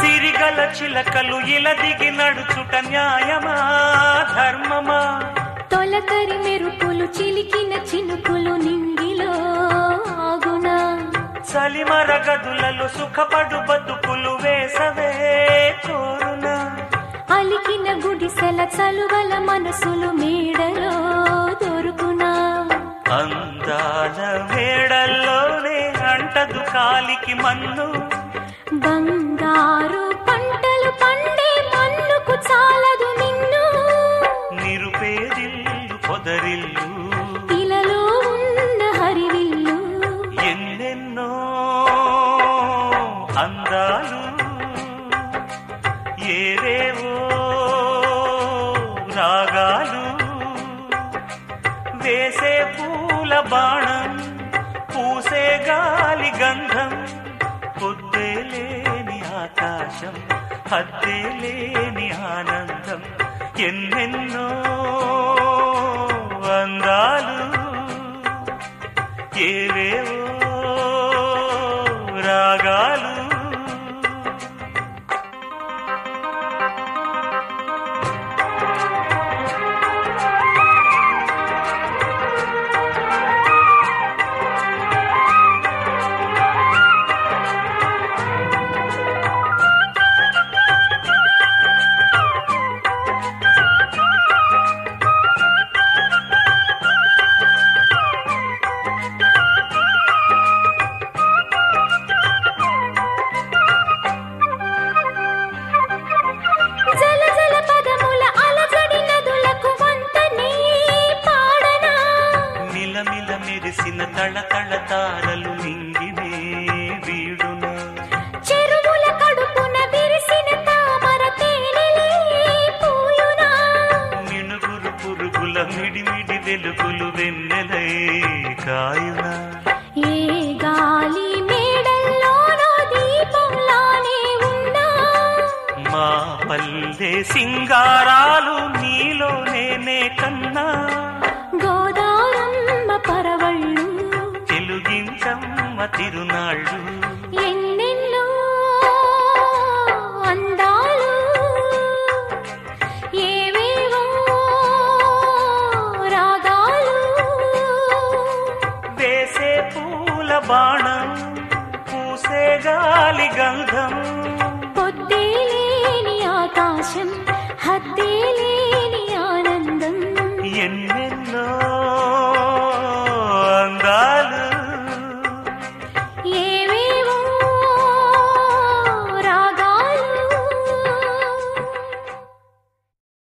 సిరిగల చిలకలు ఇలా దిగి నడుచుట న్యాయమా ధర్మమా తొలకరి మెరుపులు చిలికిన చినుకులు నింగిలో ఆగునా చలిమర గదులలో సుఖపడు బతుకులు వేసవే కోరునా అలికిన గుడిసెల చలువల మనసులు మేడలో దొరుకునా అందాల వేడల్లోనే అంటదు కాలికి మన్ను బంగారు పంటలు పండే మన్నుకు చాలదు నిన్ను నిరుపేదిల్లు పొదరిల్లు ఇలలో ఉన్న హరివిల్లు ఎన్నెన్నో అందాలు ఏవేవో రాగాలు వేసే పూల బాణం పూసే గాలి గంధం పొద్దే లేని ఆకాశం హద్దే లేని ఆనందం ఎన్నెన్నో అందాలు ఏవేవో రాగాలు జల జల పదముల అలజడి నదులకు వంతనే పాడనా మిలమిల మెరిసిన తళతళ తారలు నింగినే వీడున చెరువుల కడుపున విరిసిన తామర తేనెలే పూయునా మిణుగురు పురుగుల మిడిమిడి వెలుగులు వెన్నెలై కాయున ఏ గాలి మేడల్లోనో దీపంలానే ఉన్నా మా పల్లె సింగారాలు నీలో నేనే కన్నా గోదారమ్మ పరవళ్ళు తెలుగించమ్మ తిరునాళ్ళు ఎన్నెన్నో అందాలు ఏవేవో రాగాలు వేసే పూల బాణం పూసే గాలి గంధం పొద్దే లేని ఆకాశం హద్దే లేని ఆనందం ఎన్నెన్నో